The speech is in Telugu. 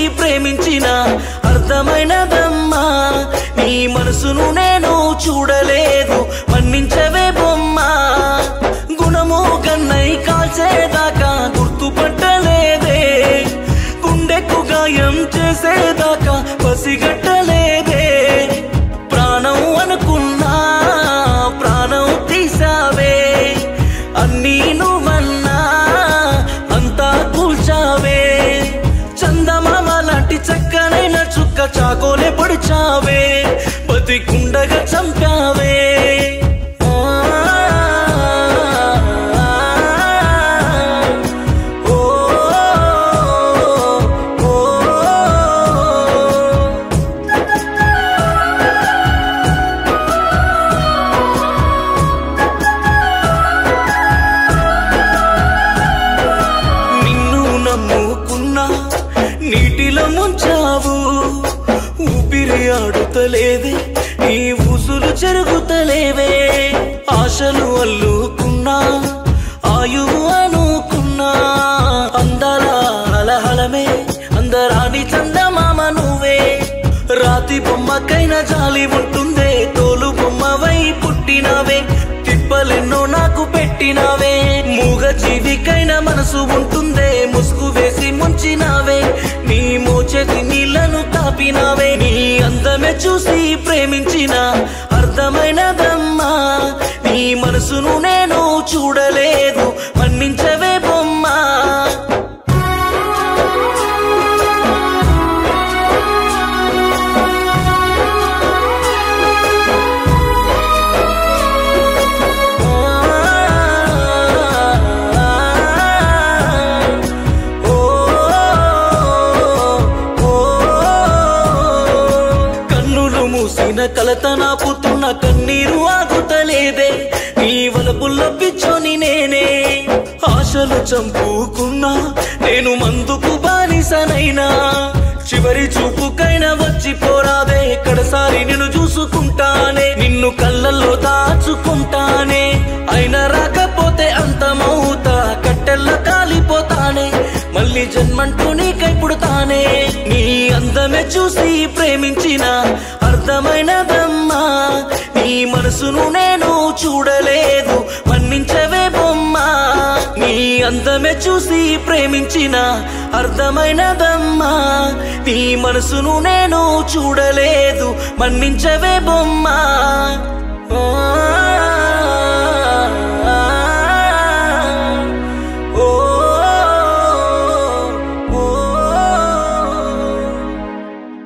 ప్రేమించిన అర్థమైనదమ్మా నీ మనసును నేను చూడలేదు మన్నించవే బొమ్మ గుణము కన్నై కాల్చేదాకా గుర్తుపట్టలేదే గుండెకు గాయం చేసేదాకా పసిగట్టలేదే ప్రాణం అనుకున్నా ప్రాణం తీసావే అన్నీ నువ్వన్నా అంతా కూల్చావే చందమామ లాంటి చక్కనైన చుక్క చాకోలే పొడిచావే బతికుండగా చంపావే ఓ, ఓ, ఓ. నిన్ను నమ్ముకున్నా నీటిలో ముంచావు ఊపిరి ఆడుతలేదే నీ ఊసులు జరుగుతలేవే ఆశలు అల్లుకున్నా ఆయువు అనుకున్నా అందాల అలహలమే అందరాని చందమామ నువ్వే రాతి బొమ్మకైనా జాలి ఉంటుందే తోలు బొమ్మవై పుట్టినవే తిప్పలెన్నో నాకు పెట్టినావే మూగ జీవికైనా మనసు ఉంటుందే ముసుగు వేసి ముంచినావే నీ మోచేతి నీళ్లను తాపినావే నీ అందమే చూసి ప్రేమించిన అర్థమైనదమ్మా నీ మనసును నేను చూడలేదు మన్నించవే బొమ్మా కన్నులు మూసిన కలత నాపుతున్న కన్నీరు ఆగుతలేదే నీ వలపుల్ల పిచ్చోని నేనే ఆశలు చంపుకున్నా నేను మందుకు బానిసనైనా చివరి చూపుకైనా వచ్చి పోరాదే ఎక్కడసారి నిన్ను చూసుకుంటానే నిన్ను కళ్ళల్లో దాచుకుంటానే అయినా రాకపోతే అంతమవుతా కట్టెల్ల కాలిపోతానే మళ్ళీ జన్మంటూ నీకై పుడతానే నీ అందమే చూసి ప్రేమించిన అర్థమైనదమ్మా నీ మనసును నేను చూడలేదు మన్నించవే బొమ్మ నీ అందమే చూసి ప్రేమించిన అర్థమైనదమ్మా నీ మనసును నేను చూడలేదు మన్నించవే బొమ్మ ఆ